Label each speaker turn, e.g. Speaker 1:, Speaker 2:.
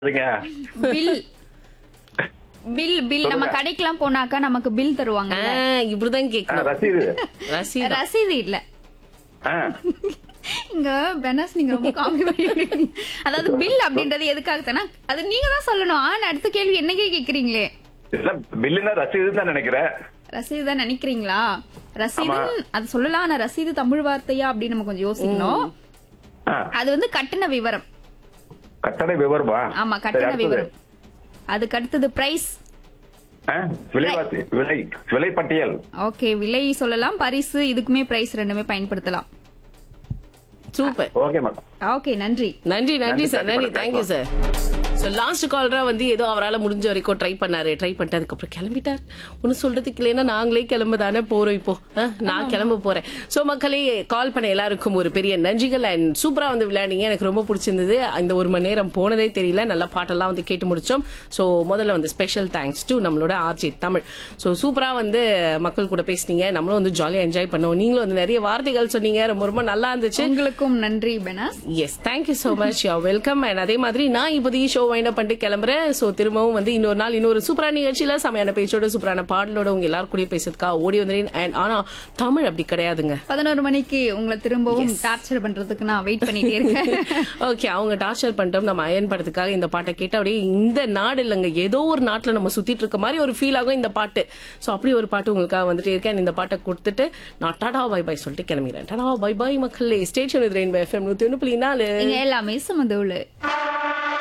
Speaker 1: அதுங்க
Speaker 2: bill bill bill நம்ம
Speaker 1: சொல்லுங்க.
Speaker 2: கடைக்கெல்லாம் போனாக்கா நமக்கு பில் தருவாங்க
Speaker 3: ஆ, இப்படிதான்
Speaker 1: ஆ,
Speaker 3: கேட்கணும்
Speaker 1: ரசீது
Speaker 3: ரசீதா
Speaker 2: ரசீது இல்ல
Speaker 1: ஆ,
Speaker 2: இங்க பெனாஸ் நீங்க ரொம்ப காமெடி பண்ணிருக்கீங்க அதாவது பில் அப்படின்றது எதுக்காக தானே அது நீங்க தான் சொல்லணும் ஆனா அடுத்த கேள்வி என்னைக்கே கேக்குறீங்களே
Speaker 1: இல்ல பில்லுன்னா ரசீது தான் நினைக்கிறேன்
Speaker 2: ரசீது தான் நினைக்கிறீங்களா ரசீது அது சொல்லலாம் ஆனா ரசீது தமிழ் வார்த்தையா அப்படின்னு நம்ம கொஞ்சம் யோசிக்கணும்
Speaker 1: ஆ,
Speaker 2: அது வந்து கட்டண விவரம்
Speaker 1: கட்டண விவரமா
Speaker 2: ஆமா
Speaker 1: சரி,
Speaker 2: கட்டண
Speaker 1: அடுத்தது.
Speaker 2: விவரம் அதுக்கு அடுத்தது பிரைஸ்
Speaker 1: ஆ, விலைவாசி விலை விலை பட்டியல்
Speaker 2: ஓகே விலை சொல்லலாம் பரிசு இதுக்குமே பிரைஸ் ரெண்டுமே பயன்படுத்தலாம்
Speaker 3: சூப்பர்
Speaker 1: ஓகே மேடம்
Speaker 3: நன்றி
Speaker 2: ஓகே நன்றி
Speaker 3: நன்றி
Speaker 1: நன்றி,
Speaker 3: சார் நன்றி
Speaker 1: நன்றி,
Speaker 3: தேங்க்யூ சார் ஸோ லாஸ்ட் காலரா வந்து ஏதோ அவரால் முடிஞ்ச வரைக்கும் ட்ரை பண்ணாரு ட்ரை பண்ணிட்டு அதுக்கப்புறம் கிளம்பிட்டார் ஒன்றும் சொல்றதுக்கு இல்லைன்னா நாங்களே கிளம்ப தானே போறோம் இப்போ ஆ, நான் கிளம்ப போறேன் ஸோ மக்களே கால் பண்ண எல்லாருக்கும் ஒரு பெரிய நன்றிகள் அண்ட் சூப்பரா வந்து விளையாடிங்க எனக்கு ரொம்ப பிடிச்சிருந்தது இந்த ஒரு மணி நேரம் போனதே தெரியல நல்ல பாட்டெல்லாம் வந்து கேட்டு முடிச்சோம் ஸோ முதல்ல வந்து ஸ்பெஷல் தேங்க்ஸ் டு நம்மளோட ஆர்ஜி தமிழ் ஸோ சூப்பரா வந்து மக்கள் கூட பேசுனீங்க நம்மளும் வந்து ஜாலியாக என்ஜாய் பண்ணோம் நீங்களும் வந்து நிறைய வார்த்தைகள் சொன்னீங்க ரொம்ப ரொம்ப நல்லா இருந்துச்சு
Speaker 2: உங்களுக்கும் நன்றி Benaz
Speaker 3: yes thank you so much yeah welcome and அதே மாதிரி நான் இப்போதைக்கு ஷோ வைண்ட் பண்ணிட்டு கிளம்புறேன் ஸோ திரும்பவும் வந்து இன்னொரு நாள் இன்னொரு சூப்பரான நிகழ்ச்சியில செமையான பேச்சோட சூப்பரான பாடலோட உங்க எல்லாரும் கூட பேசுறதுக்காக ஓடி வந்துறேன் அண்ட் ஆனா தமிழ் அப்படி கிடையாதுங்க
Speaker 2: பதினோரு மணிக்கு உங்களை திரும்பவும் டார்ச்சர் பண்றதுக்கு நான் வெயிட் பண்ணிட்டே இருக்கேன்
Speaker 3: ஓகே அவங்க டார்ச்சர் பண்ணிட்டோம் நம்ம அயன் படத்துக்காக இந்த பாட்டை கேட்டு அப்படியே இந்த நாடு இல்லைங்க ஏதோ ஒரு நாட்டுல நம்ம சுத்திட்டு இருக்க மாதிரி ஒரு ஃபீல் ஆகும் இந்த பாட்டு ஸோ அப்படி ஒரு பாட்டு உங்களுக்காக வந்துட்டு இருக்கேன் இந்த பாட்டை கொடுத்துட்டு நான் டாடா பை பை சொல்லிட்டு கிளம்பிடுறேன் டாடா பை பை மக்களே ஸ்டேஷன் ரெயின்பை எஃப்எம் நூத்தி ஒன்று புள்ளி நாலு
Speaker 2: இங்க எல்லாமே சுமதோளு